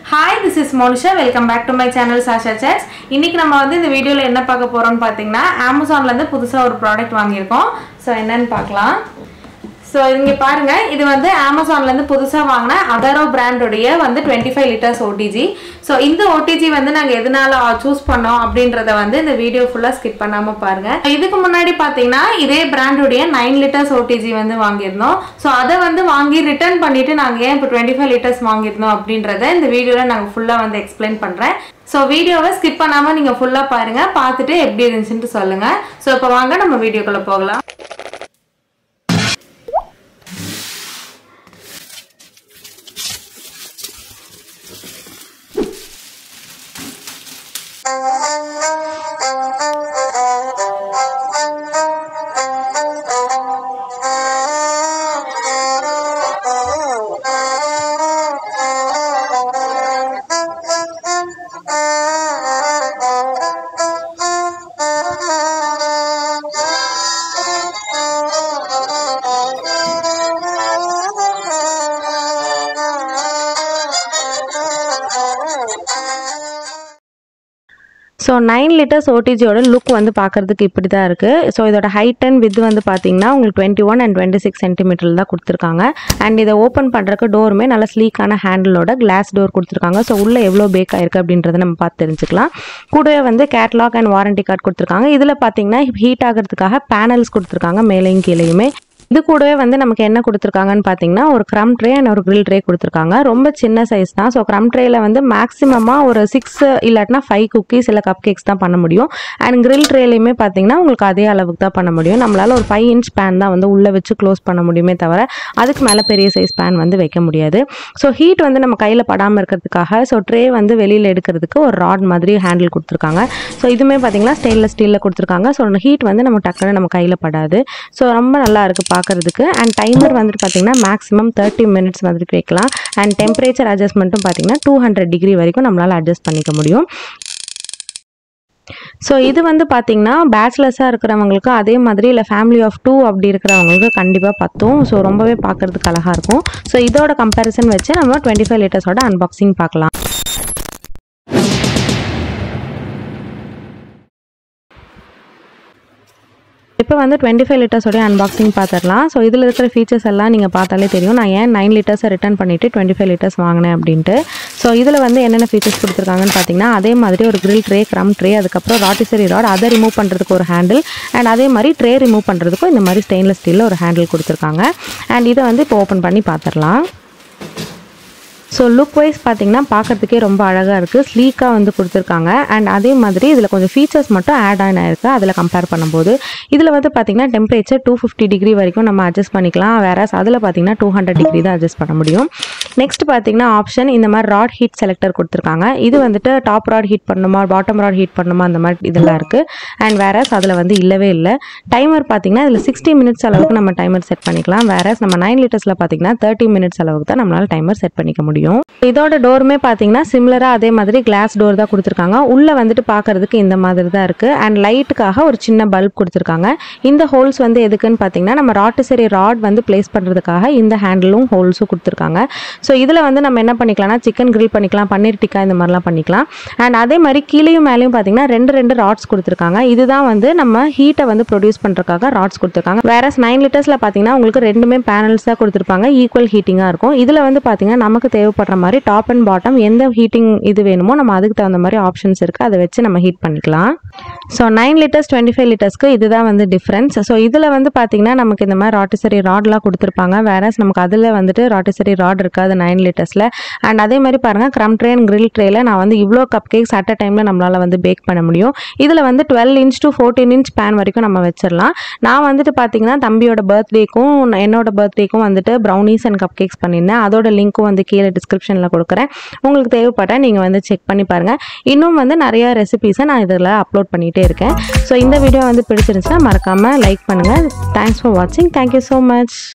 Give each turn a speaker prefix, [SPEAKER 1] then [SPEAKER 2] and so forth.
[SPEAKER 1] hi this is Monisha welcome back to my channel Sasha chats இன்னைக்கு நம்ம வந்து இந்த வீடியோவில் என்ன பார்க்க போகிறோம்னு பார்த்தீங்கன்னா அமேசான்லேருந்து புதுசாக ஒரு ப்ராடக்ட் வாங்கியிருக்கோம் ஸோ என்னன்னு பார்க்கலாம் ஸோ இங்கே பாருங்க இது வந்து அமேசான்லேருந்து புதுசாக வாங்கின அதரோ பிராண்டோடைய வந்து twenty five litres OTG so இந்த ஓடிஜி வந்து நாங்கள் எதனால சூஸ் பண்ணோம் அப்படின்றத வந்து இந்த வீடியோ ஃபுல்லாக ஸ்கிப் பண்ணாமல் பாருங்க இதுக்கு முன்னாடி பார்த்தீங்கன்னா இதே பிராண்டோடைய நைன் லிட்டர்ஸ் ஓடிஜி வந்து வாங்கியிருந்தோம் ஸோ அதை வந்து வாங்கி ரிட்டர்ன் பண்ணிட்டு நாங்கள் ஏன் இப்போ டுவெண்ட்டி ஃபைவ் லிட்டர்ஸ் வாங்கியிருந்தோம் அப்படின்றத இந்த வீடியோவில் நாங்கள் ஃபுல்லாக வந்து எக்ஸ்பிளைன் பண்ணுறேன் ஸோ வீடியோவை ஸ்கிப் பண்ணாமல் நீங்கள் ஃபுல்லாக பாருங்கள் பார்த்துட்டு எப்படி இருந்துச்சுன்ட்டு சொல்லுங்கள் ஸோ இப்போ வாங்க நம்ம வீடியோக்குள்ளே போகலாம் ஸோ நைன் லிட்டர்ஸ் ஓடிஜியோட லுக் வந்து பார்க்கறதுக்கு இப்படி தான் இருக்குது ஸோ இதோட ஹைட் அண்ட் வித் வந்து பார்த்தீங்கன்னா உங்களுக்கு twenty one and twenty six centimetre தான் கொடுத்துருக்காங்க அண்ட் இதை ஓப்பன் பண்ணுறக்கு டோருமே நல்ல ஸ்லீக்கான ஹேண்டிலோட கிளாஸ் டோர் கொடுத்துருக்காங்க ஸோ உள்ளே எவ்வளோ பேக் ஆயிருக்கு அப்படின்றத நம்ம பார்த்து தெரிஞ்சுக்கலாம் கூடவே வந்து கேட்லாக் அண்ட் வாரண்டி கார்டு கொடுத்துருக்காங்க இதில் பார்த்தீங்கன்னா ஹீட் ஆகிறதுக்காக பேனல்ஸ் கொடுத்துருக்காங்க மேலேயும் கீழேயுமே இது கூடவே வந்து நமக்கு என்ன கொடுத்துருக்காங்கன்னு பார்த்தீங்கன்னா ஒரு க்ரம் ட்ரே அண்ட் ஒரு grill ட்ரே கொடுத்துருக்காங்க ரொம்ப சின்ன சைஸ் தான் ஸோ க்ரம் ட்ரேல வந்து மேக்ஸிமமாக ஒரு சிக்ஸ் இல்லாட்டினா ஃபைவ் குக்கீஸ் இல்லை கப் கேக்ஸ் தான் பண்ண முடியும் அண்ட் grill ட்ரேலையுமே பார்த்தீங்கன்னா உங்களுக்கு அதே அளவுக்கு தான் பண்ண முடியும் நம்மளால ஒரு ஃபைவ் இன்ச் பேன் தான் வந்து உள்ளே வச்சு க்ளோஸ் பண்ண முடியுமே தவிர அதுக்கு மேலே பெரிய சைஸ் பேன் வந்து வைக்க முடியாது ஸோ ஹீட் வந்து நம்ம கையில் படாமல் இருக்கிறதுக்காக ஸோ ட்ரே வந்து வெளியில் எடுக்கிறதுக்கு ஒரு ராட் மாதிரி ஹேண்டில் கொடுத்துருக்காங்க ஸோ இதுவுமே பார்த்தீங்கன்னா ஸ்டெயின்லெஸ் ஸ்டீலில் கொடுத்துருக்காங்க ஸோ ஹீட் வந்து நம்ம டக்குன்னு நம்ம கையில் படாது ஸோ ரொம்ப நல்லா இருக்குது பார்க்கறதுக்கு அண்ட் டைமர் வந்துட்டு பார்த்தீங்கன்னா மேக்ஸிமம் தேர்ட்டி மினிட்ஸ் வந்துட்டு வைக்கலாம் அண்ட் டெம்பரேச்சர் அட்ஜஸ்ட்மெண்ட்டும் பார்த்தீங்கன்னா டூ ஹண்ட்ரட் டிகிரி வரைக்கும் நம்மளால் அட்ஜஸ்ட் பண்ணிக்க முடியும் ஸோ இது வந்து பார்த்தீங்கன்னா பேச்சுலர்ஸாக இருக்கிறவங்களுக்கு அதே மாதிரி இல்லை ஃபேமிலி ஆஃப் டூ அப்படி இருக்கிறவங்களுக்கு கண்டிப்பாக பத்தும் ஸோ ரொம்பவே பார்க்கறதுக்கு அழகாக இருக்கும் ஸோ இதோட கம்பேரிசன் வச்சு நம்ம டுவெண்ட்டி ஃபைவ் லிட்டர்ஸோட அன்பாக்சிங் பார்க்கலாம் இப்போ வந்து டுவெண்ட்டி ஃபைவ் லிட்டர்ஸோடைய அன்பாக்சிங் பார்த்துடலாம் ஸோ இதில் இருக்கிற ஃபீச்சர்ஸ் எல்லாம் நீங்கள் பார்த்தாலே தெரியும் நான் ஏன் நைன் லிட்டர்ஸை ரிட்டர்ன் பண்ணிவிட்டு டுவெண்ட்டி ஃபைவ் லிட்டர்ஸ் வாங்கினேன் அப்படின்ட்டு ஸோ இதில் வந்து என்னென்ன ஃபீச்சர்ஸ் கொடுத்துருக்காங்கன்னு பார்த்தீங்கன்னா அதே மாதிரி ஒரு grill ட்ரே க்ரம் ட்ரே அதுக்கப்புறம் ராட்டிசரி ராட் அதை ரிமூவ் பண்ணுறதுக்கு ஒரு ஹேண்டில் அண்ட் அதே மாதிரி ட்ரே ரிமூவ் பண்ணுறதுக்கும் இந்த மாதிரி ஸ்டெயின்லெஸ் ஸ்டீலில் ஒரு ஹேண்டில் கொடுத்துருக்காங்க அண்ட் இதை வந்து இப்போ ஓப்பன் பண்ணி பார்த்துடலாம் ஸோ லுக் வைஸ் பார்த்தீங்கன்னா பார்க்கறதுக்கே ரொம்ப அழகாக இருக்குது ஸ்லீக்காக வந்து கொடுத்துருக்காங்க அண்ட் அதே மாதிரி இதில் கொஞ்சம் ஃபீச்சர்ஸ் மட்டும் ஆட் ஆன் ஆயிருக்கு அதில் கம்பேர் பண்ணும்போது இதில் வந்து பார்த்தீங்கன்னா டெம்பரேச்சர் டூ ஃபிஃப்டி டிகிரி வரைக்கும் நம்ம அட்ஜஸ்ட் பண்ணிக்கலாம் வேற அதில் பார்த்தீங்கன்னா டூ ஹண்ட்ரட் டிகிரி தான் அட்ஜஸ்ட் பண்ண முடியும் நெக்ஸ்ட் பார்த்தீங்கன்னா ஆப்ஷன் இந்த மாதிரி ராட் ஹீட் செலக்டர் கொடுத்துருக்காங்க இது வந்துட்டு டாப் ராட் ஹீட் பண்ணணுமா பாட்டம் ராட் ஹீட் பண்ணணுமா அந்த மாதிரி இதெல்லாம் இருக்குது அண்ட் வேற அதில் வந்து இல்லவே இல்லை டைமர் பார்த்தீங்கன்னா இதில் சிக்ஸ்டி மினிட்ஸ் அளவுக்கு நம்ம டைமர் செட் பண்ணிக்கலாம் வேற நம்ம நைன் லிட்டர்ஸில் பார்த்தீங்கன்னா தேர்ட்டி மினிட்ஸ் அளவுக்கு தான் நம்மளால் டைமர் செட் பண்ணிக்க முடியும் இதோட டோருமே பார்த்தீங்கன்னா சிமிலராக அதே மாதிரி கிளாஸ் டோர் தான் கொடுத்துருக்காங்க உள்ளே வந்துட்டு பார்க்கறதுக்கு இந்த மாதிரி தான் இருக்குது அண்ட் லைட்டுக்காக ஒரு சின்ன பல்ப் கொடுத்துருக்காங்க இந்த ஹோல்ஸ் வந்து எதுக்குன்னு பார்த்தீங்கன்னா நம்ம ராட்டிசரி ராட் வந்து பிளேஸ் பண்ணுறதுக்காக இந்த ஹேண்டிலும் ஹோல்ஸும் கொடுத்துருக்காங்க ஸோ இதில் வந்து நம்ம என்ன பண்ணிக்கலாம்னா சிக்கன் grill பண்ணிக்கலாம் பன்னீர் டிக்கா இந்த மாதிரிலாம் பண்ணிக்கலாம் அண்ட் அதே மாதிரி கீழேயும் மேலேயும் பார்த்தீங்கன்னா ரெண்டு ரெண்டு ராட்ஸ் கொடுத்துருக்காங்க இதுதான் வந்து நம்ம ஹீட்டை வந்து ப்ரொடியூஸ் பண்ணுறதுக்காக ராட்ஸ் கொடுத்துருக்காங்க வேற நைன் லிட்டர்ஸில் பார்த்தீங்கன்னா உங்களுக்கு ரெண்டுமே பேனல்ஸ் தான் கொடுத்துருப்பாங்க ஈக்குவல் ஹீட்டிங்காக இருக்கும் இதில் வந்து பார்த்தீங்கன்னா நமக்கு தேவைப்படுற மாதிரி டாப் அண்ட் பாட்டம் எந்த ஹீட்டிங் இது வேணுமோ நம்ம அதுக்கு தகுந்த மாதிரி ஆப்ஷன்ஸ் இருக்குது அதை வச்சு நம்ம ஹீட் பண்ணிக்கலாம் so nine litres twenty five லிட்டர்ஸ்க்கு இதுதான் வந்து டிஃப்ரென்ஸ் ஸோ இதில் வந்து பார்த்தீங்கன்னா நமக்கு இந்த மாதிரி ராட்டிசரி ராட்லாம் கொடுத்துருப்பாங்க வேற நமக்கு அதில் வந்துட்டு ராட்டிசரி ராட் இருக்காது நைன் லிட்டர்ஸில் அண்ட் அதே மாதிரி பாருங்கள் க்ரம் ட்ரே அண்ட் grill ட்ரேல நான் வந்து இவ்வளோ கப் கேக்ஸ் அட் அ டைமில் நம்மளால் வந்து பேக் பண்ண முடியும் இதில் வந்து twelve inch to fourteen inch pan வரைக்கும் நம்ம வச்சிடலாம் நான் வந்துட்டு பார்த்தீங்கன்னா தம்பியோட பர்த்டேக்கும் என்னோட பர்த்டேக்கும் வந்துட்டு ப்ரௌனிஸ் அண்ட் கப் கேக்ஸ் பண்ணியிருந்தேன் அதோட லிங்க்கும் வந்து கீழே டிஸ்கிரிப்ஷனில் கொடுக்குறேன் உங்களுக்கு தேவைப்பட்டால் நீங்கள் வந்து செக் பண்ணி பாருங்கள் இன்னும் வந்து நிறைய ரெசிபீஸை நான் இதில் அப்லோட் பண்ணிகிட்டே இருக்கேன் ஸோ இந்த வீடியோ வந்து பிடிச்சிருந்துச்சுன்னா மறக்காமல் லைக் பண்ணுங்கள் தேங்க்ஸ் ஃபார் வாட்சிங் தேங்க்யூ ஸோ மச்